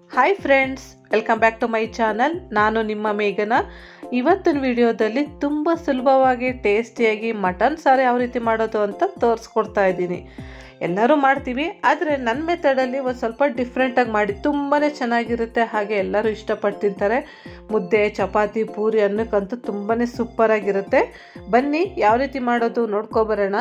hi friends welcome back to my channel ನಾನು ನಿಮ್ಮ ಮೇಘನ ಇವತ್ತಿನ ವಿಡಿಯೋದಲ್ಲಿ ತುಂಬ ಸುಲಭವಾಗಿ ಟೇಸ್ಟಿಯಾಗಿ ಮಟನ್ ಸಾರು ಯಾವ ರೀತಿ ಮಾಡೋದು ಅಂತ ತೋರಿಸ್ಕೊಡ್ತಾ ಇದ್ದೀನಿ ಎಲ್ಲರೂ ಮಾಡ್ತೀವಿ ಆದರೆ ನನ್ನ ಮೆಥಡಲ್ಲಿ ಒಂದು ಸ್ವಲ್ಪ ಡಿಫ್ರೆಂಟಾಗಿ ಮಾಡಿ ತುಂಬಾ ಚೆನ್ನಾಗಿರುತ್ತೆ ಹಾಗೆ ಎಲ್ಲರೂ ಇಷ್ಟಪಟ್ಟು ತಿಂತಾರೆ ಮುದ್ದೆ ಚಪಾತಿ ಪೂರಿ ಅನ್ನಕ್ಕಂತೂ ತುಂಬಾ ಸೂಪರಾಗಿರುತ್ತೆ ಬನ್ನಿ ಯಾವ ರೀತಿ ಮಾಡೋದು ನೋಡ್ಕೊಬರೋಣ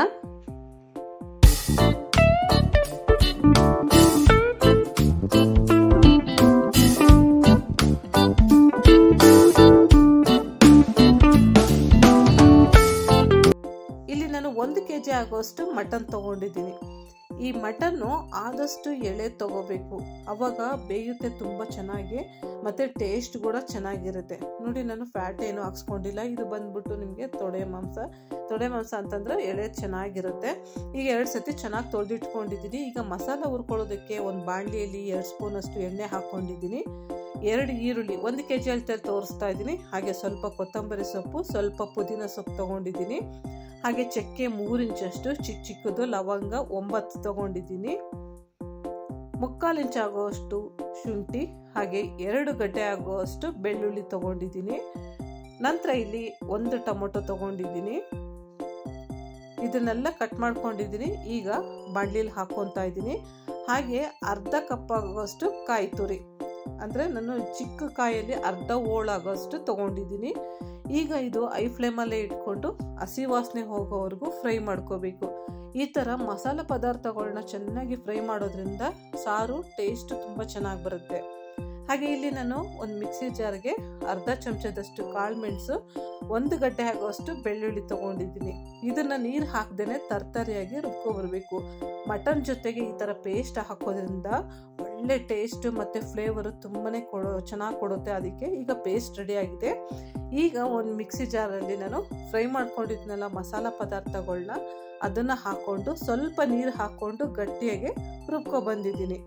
ಇಲ್ಲಿ ನಾನು ಒಂದು ಕೆ ಜಿ ಆಗೋಷ್ಟು ಮಟನ್ ತೊಗೊಂಡಿದ್ದೀನಿ ಈ ಮಟನ್ನು ಆದಷ್ಟು ಎಳೆ ತಗೋಬೇಕು ಅವಾಗ ಬೇಯುತ್ತೆ ತುಂಬ ಚೆನ್ನಾಗಿ ಮತ್ತು ಟೇಸ್ಟ್ ಕೂಡ ಚೆನ್ನಾಗಿರುತ್ತೆ ನೋಡಿ ನಾನು ಫ್ಯಾಟ್ ಏನು ಹಾಕ್ಸ್ಕೊಂಡಿಲ್ಲ ಇದು ಬಂದ್ಬಿಟ್ಟು ನಿಮಗೆ ತೊಡೆ ಮಾಂಸ ತೊಡೆ ಮಾಂಸ ಅಂತಂದ್ರೆ ಎಳೆ ಚೆನ್ನಾಗಿರುತ್ತೆ ಈಗ ಎರಡು ಸತಿ ಚೆನ್ನಾಗಿ ತೊಳೆದಿಟ್ಕೊಂಡಿದ್ದೀನಿ ಈಗ ಮಸಾಲ ಹುರ್ಕೊಳ್ಳೋದಕ್ಕೆ ಒಂದು ಬಾಣಲಿಯಲ್ಲಿ ಎರಡು ಸ್ಪೂನ್ ಅಷ್ಟು ಎಣ್ಣೆ ಹಾಕ್ಕೊಂಡಿದ್ದೀನಿ ಎರಡು ಈರುಳ್ಳಿ ಒಂದು ಕೆ ಜಿ ಅಳತೆಯಲ್ಲಿ ತೋರಿಸ್ತಾ ಇದ್ದೀನಿ ಹಾಗೆ ಸ್ವಲ್ಪ ಕೊತ್ತಂಬರಿ ಸೊಪ್ಪು ಸ್ವಲ್ಪ ಪುದೀನ ಸೊಪ್ಪು ತೊಗೊಂಡಿದ್ದೀನಿ ಹಾಗೆ ಚಕ್ಕೆ ಮೂರು ಇಂಚಷ್ಟು ಚಿಕ್ಕ ಚಿಕ್ಕದು ಲವಂಗ ಒಂಬತ್ತು ತಗೊಂಡಿದ್ದೀನಿ ಮುಕ್ಕಾಲು ಇಂಚ್ ಆಗುವಷ್ಟು ಶುಂಠಿ ಹಾಗೆ ಎರಡು ಗಡ್ಡೆ ಆಗುವಷ್ಟು ಬೆಳ್ಳುಳ್ಳಿ ತಗೊಂಡಿದ್ದೀನಿ ನಂತರ ಇಲ್ಲಿ ಒಂದು ಟೊಮೊಟೊ ತಗೊಂಡಿದ್ದೀನಿ ಇದನ್ನೆಲ್ಲ ಕಟ್ ಮಾಡ್ಕೊಂಡಿದ್ದೀನಿ ಈಗ ಬಾಣಲಿಲಿ ಹಾಕ್ಕೊತಾ ಇದ್ದೀನಿ ಹಾಗೆ ಅರ್ಧ ಕಪ್ ಆಗುವಷ್ಟು ಕಾಯಿ ತುರಿ ಅಂದರೆ ನಾನು ಚಿಕ್ಕ ಕಾಯಲ್ಲಿ ಅರ್ಧ ಓಳಾಗೋಷ್ಟು ತೊಗೊಂಡಿದ್ದೀನಿ ಈಗ ಇದು ಐ ಫ್ಲೇಮಲ್ಲೇ ಇಟ್ಕೊಂಡು ಹಸಿ ವಾಸನೆ ಹೋಗೋವರೆಗೂ ಫ್ರೈ ಮಾಡ್ಕೋಬೇಕು ಈ ಥರ ಮಸಾಲೆ ಪದಾರ್ಥಗಳನ್ನ ಚೆನ್ನಾಗಿ ಫ್ರೈ ಮಾಡೋದ್ರಿಂದ ಸಾರು ಟೇಸ್ಟ್ ತುಂಬ ಚೆನ್ನಾಗಿ ಬರುತ್ತೆ ಹಾಗೆ ಇಲ್ಲಿ ನಾನು ಒಂದು ಮಿಕ್ಸಿ ಜಾರ್ಗೆ ಅರ್ಧ ಚಮಚದಷ್ಟು ಕಾಳು ಮೆಣಸು ಒಂದು ಗಡ್ಡೆ ಆಗುವಷ್ಟು ಬೆಳ್ಳುಳ್ಳಿ ತೊಗೊಂಡಿದ್ದೀನಿ ಇದನ್ನು ನೀರು ಹಾಕ್ದೇ ತರ್ತರಿಯಾಗಿ ರುಬ್ಕೊಬರ್ಬೇಕು ಮಟನ್ ಜೊತೆಗೆ ಈ ಥರ ಪೇಸ್ಟ್ ಹಾಕೋದ್ರಿಂದ ಒಳ್ಳೆ ಟೇಸ್ಟ್ ಮತ್ತು ಫ್ಲೇವರು ತುಂಬಾ ಕೊಡೋ ಚೆನ್ನಾಗಿ ಕೊಡುತ್ತೆ ಅದಕ್ಕೆ ಈಗ ಪೇಸ್ಟ್ ರೆಡಿ ಆಗಿದೆ ಈಗ ಒಂದು ಮಿಕ್ಸಿ ಜಾರಲ್ಲಿ ನಾನು ಫ್ರೈ ಮಾಡ್ಕೊಂಡಿದ್ನಲ್ಲ ಮಸಾಲ ಪದಾರ್ಥಗಳನ್ನ ಅದನ್ನು ಹಾಕ್ಕೊಂಡು ಸ್ವಲ್ಪ ನೀರು ಹಾಕ್ಕೊಂಡು ಗಟ್ಟಿಯಾಗಿ ರುಬ್ಕೊ ಬಂದಿದ್ದೀನಿ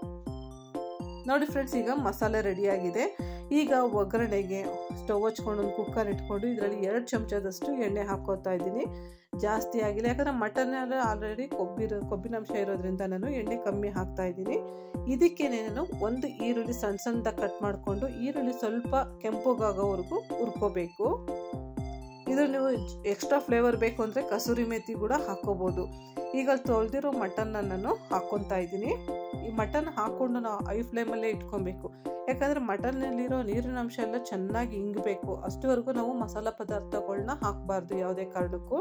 ನೋಡಿ ಫ್ರೆಂಡ್ಸ್ ಈಗ ಮಸಾಲೆ ರೆಡಿಯಾಗಿದೆ ಈಗ ಒಗ್ಗರಣೆಗೆ ಸ್ಟವ್ ಹಚ್ಕೊಂಡು ಒಂದು ಕುಕ್ಕರ್ ಇಟ್ಕೊಂಡು ಇದರಲ್ಲಿ ಎರಡು ಚಮಚದಷ್ಟು ಎಣ್ಣೆ ಹಾಕೋತಾ ಇದ್ದೀನಿ ಜಾಸ್ತಿ ಆಗಿಲ್ಲ ಯಾಕಂದರೆ ಮಟನ್ ಆಲ್ರೆಡಿ ಕೊಬ್ಬಿರೋ ಕೊಬ್ಬಿನಾಂಶ ಇರೋದ್ರಿಂದ ನಾನು ಎಣ್ಣೆ ಕಮ್ಮಿ ಹಾಕ್ತಾ ಇದ್ದೀನಿ ಇದಕ್ಕೆ ನಾನು ಒಂದು ಈರುಳ್ಳಿ ಸಣ್ಣ ಸಣ್ಣದಾಗಿ ಕಟ್ ಮಾಡಿಕೊಂಡು ಈರುಳ್ಳಿ ಸ್ವಲ್ಪ ಕೆಂಪುಗಾಗೋವರೆಗೂ ಹುರ್ಕೋಬೇಕು ಇದು ನೀವು ಎಕ್ಸ್ಟ್ರಾ ಫ್ಲೇವರ್ ಬೇಕು ಅಂದರೆ ಕಸೂರಿ ಮೇಥಿ ಕೂಡ ಹಾಕೋಬೋದು ಈಗ ತೊಳೆದಿರೋ ಮಟನ್ನ ನಾನು ಹಾಕ್ಕೊತಾ ಇದ್ದೀನಿ ಈ ಮಟನ್ ಹಾಕ್ಕೊಂಡು ನಾವು ಐ ಫ್ಲೇಮಲ್ಲೇ ಇಟ್ಕೊಬೇಕು ಯಾಕಂದರೆ ಮಟನ್ನಲ್ಲಿರೋ ನೀರಿನ ಅಂಶ ಎಲ್ಲ ಚೆನ್ನಾಗಿ ಇಂಗಬೇಕು ಅಷ್ಟುವರೆಗೂ ನಾವು ಮಸಾಲ ಪದಾರ್ಥಗಳನ್ನ ಹಾಕಬಾರ್ದು ಯಾವುದೇ ಕಾರಣಕ್ಕೂ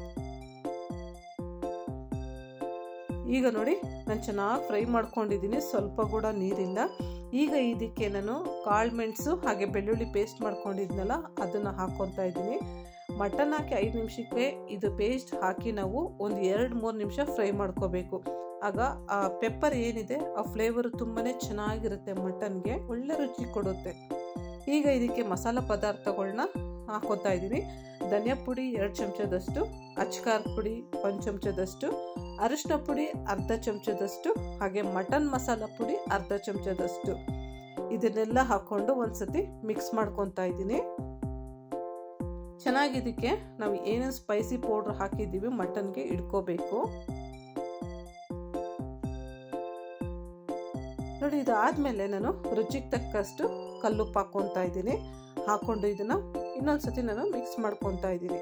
ಈಗ ನೋಡಿ ನಾನು ಚೆನ್ನಾಗಿ ಫ್ರೈ ಮಾಡ್ಕೊಂಡಿದ್ದೀನಿ ಸ್ವಲ್ಪ ಕೂಡ ನೀರಿಲ್ಲ ಈಗ ಇದಕ್ಕೆ ನಾನು ಕಾಳು ಮೆಣಸು ಹಾಗೆ ಬೆಳ್ಳುಳ್ಳಿ ಪೇಸ್ಟ್ ಮಾಡ್ಕೊಂಡಿದ್ನಲ್ಲ ಅದನ್ನು ಹಾಕ್ಕೊತಾ ಇದ್ದೀನಿ ಮಟನ್ ಹಾಕಿ ಐದು ನಿಮಿಷಕ್ಕೆ ಇದು ಪೇಸ್ಟ್ ಹಾಕಿ ನಾವು ಒಂದು ಎರಡು ಮೂರು ನಿಮಿಷ ಫ್ರೈ ಮಾಡ್ಕೋಬೇಕು ಆಗ ಆ ಪೆಪ್ಪರ್ ಏನಿದೆ ಆ ಫ್ಲೇವರ್ ತುಂಬಾ ಚೆನ್ನಾಗಿರುತ್ತೆ ಮಟನ್ಗೆ ಒಳ್ಳೆ ರುಚಿ ಕೊಡುತ್ತೆ ಈಗ ಇದಕ್ಕೆ ಮಸಾಲ ಪದಾರ್ಥಗಳನ್ನ ಹಾಕೋತಾ ಇದ್ದೀನಿ ಧನಿಯಾ ಪುಡಿ ಎರಡು ಚಮಚದಷ್ಟು ಅಚ್ಕಾರ ಪುಡಿ ಒಂದು ಚಮಚದಷ್ಟು ಅರಿಶಿನ ಪುಡಿ ಅರ್ಧ ಚಮಚದಷ್ಟು ಹಾಗೆ ಮಟನ್ ಮಸಾಲ ಪುಡಿ ಅರ್ಧ ಚಮಚದಷ್ಟು ಇದನ್ನೆಲ್ಲ ಹಾಕ್ಕೊಂಡು ಒಂದ್ಸತಿ ಮಿಕ್ಸ್ ಮಾಡ್ಕೊತಾ ಇದ್ದೀನಿ ಚೆನ್ನಾಗಿ ಇದಕ್ಕೆ ನಾವು ಏನೇನು ಸ್ಪೈಸಿ ಪೌಡ್ರ್ ಹಾಕಿದ್ದೀವಿ ಮಟನ್ಗೆ ಇಡ್ಕೋಬೇಕು ನೋಡಿ ಇದಾದಮೇಲೆ ನಾನು ರುಚಿಗೆ ತಕ್ಕಷ್ಟು ಕಲ್ಲುಪ್ಪು ಹಾಕ್ಕೊತಾ ಇದ್ದೀನಿ ಹಾಕ್ಕೊಂಡು ಇದನ್ನು ಇನ್ನೊಂದ್ಸತಿ ನಾನು ಮಿಕ್ಸ್ ಮಾಡ್ಕೊತಾ ಇದ್ದೀನಿ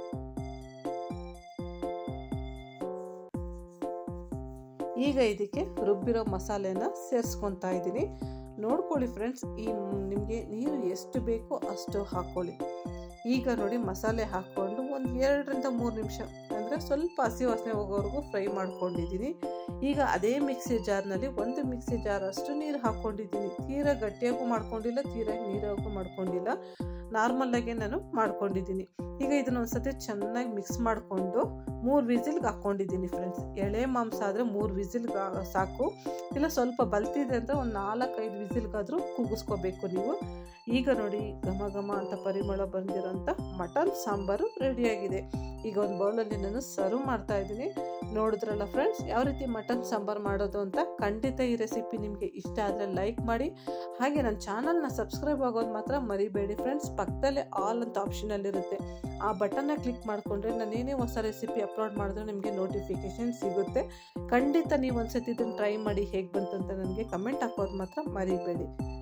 ಈಗ ಇದಕ್ಕೆ ರುಬ್ಬಿರೋ ಮಸಾಲೆನ ಸೇರಿಸ್ಕೊತಾ ಇದ್ದೀನಿ ನೋಡ್ಕೊಳ್ಳಿ ಫ್ರೆಂಡ್ಸ್ ಈ ನಿಮಗೆ ನೀರು ಎಷ್ಟು ಬೇಕೋ ಅಷ್ಟು ಹಾಕ್ಕೊಳ್ಳಿ ಈಗ ನೋಡಿ ಮಸಾಲೆ ಹಾಕ್ಕೊಂಡು ಒಂದು ಎರಡರಿಂದ ಮೂರು ನಿಮಿಷ ಅಂದರೆ ಸ್ವಲ್ಪ ಹಸಿ ವಾಸನೆ ಹೋಗೋವರೆಗೂ ಫ್ರೈ ಮಾಡ್ಕೊಂಡಿದ್ದೀನಿ ಈಗ ಅದೇ ಮಿಕ್ಸಿ ಜಾರ್ನಲ್ಲಿ ಒಂದು ಮಿಕ್ಸಿ ಜಾರ್ ಅಷ್ಟು ನೀರು ಹಾಕ್ಕೊಂಡಿದ್ದೀನಿ ತೀರಾ ಗಟ್ಟಿಯಾಗೂ ಮಾಡ್ಕೊಂಡಿಲ್ಲ ತೀರಾ ನೀರಾಗೂ ಮಾಡ್ಕೊಂಡಿಲ್ಲ ನಾರ್ಮಲ್ಲಾಗೆ ನಾನು ಮಾಡ್ಕೊಂಡಿದ್ದೀನಿ ಈಗ ಇದನ್ನ ಒಂದ್ಸತಿ ಚೆನ್ನಾಗಿ ಮಿಕ್ಸ್ ಮಾಡಿಕೊಂಡು ಮೂರು ವಿಸಿಲ್ಗೆ ಹಾಕ್ಕೊಂಡಿದ್ದೀನಿ ಫ್ರೆಂಡ್ಸ್ ಎಳೆ ಮಾಂಸ ಆದರೆ ಮೂರು ವಿಸಿಲ್ಗೆ ಸಾಕು ಇಲ್ಲ ಸ್ವಲ್ಪ ಬಲ್ತಿದೆ ಅಂದರೆ ಒಂದು ನಾಲ್ಕೈದು ವಿಸಿಲ್ಗಾದರೂ ಕೂಗಿಸ್ಕೋಬೇಕು ನೀವು ಈಗ ನೋಡಿ ಘಮ ಘಮ ಅಂತ ಪರಿಮಳ ಬಂದಿರೋಂಥ ಮಟನ್ ಸಾಂಬಾರು ರೆಡಿಯಾಗಿದೆ ಈಗ ಒಂದು ಬೌಲಲ್ಲಿ ನಾನು ಸರ್ವ್ ಮಾಡ್ತಾ ಇದ್ದೀನಿ ನೋಡಿದ್ರಲ್ಲ ಫ್ರೆಂಡ್ಸ್ ಯಾವ ರೀತಿ ಮಟನ್ ಸಾಂಬಾರು ಮಾಡೋದು ಅಂತ ಖಂಡಿತ ಈ ರೆಸಿಪಿ ನಿಮಗೆ ಇಷ್ಟ ಆದರೆ ಲೈಕ್ ಮಾಡಿ ಹಾಗೆ ನನ್ನ ಚಾನಲ್ನ ಸಬ್ಸ್ಕ್ರೈಬ್ ಆಗೋದು ಮಾತ್ರ ಮರಿಬೇಡಿ ಫ್ರೆಂಡ್ಸ್ ಪಕ್ಕದಲ್ಲೇ ಆಲ್ ಅಂತ ಆಪ್ಷನಲ್ಲಿರುತ್ತೆ ಆ ಬಟನ್ನ ಕ್ಲಿಕ್ ಮಾಡಿಕೊಂಡ್ರೆ ನಾನೇನೇ ಹೊಸ ರೆಸಿಪಿ ಅಪ್ಲೋಡ್ ಮಾಡಿದ್ರೆ ನಿಮಗೆ ನೋಟಿಫಿಕೇಷನ್ ಸಿಗುತ್ತೆ ಖಂಡಿತ ನೀವು ಒಂದ್ಸತಿ ಇದನ್ನು ಟ್ರೈ ಮಾಡಿ ಹೇಗೆ ಬಂತಂತ ನನಗೆ ಕಮೆಂಟ್ ಹಾಕೋದು ಮಾತ್ರ ಮರಿಬೇಡಿ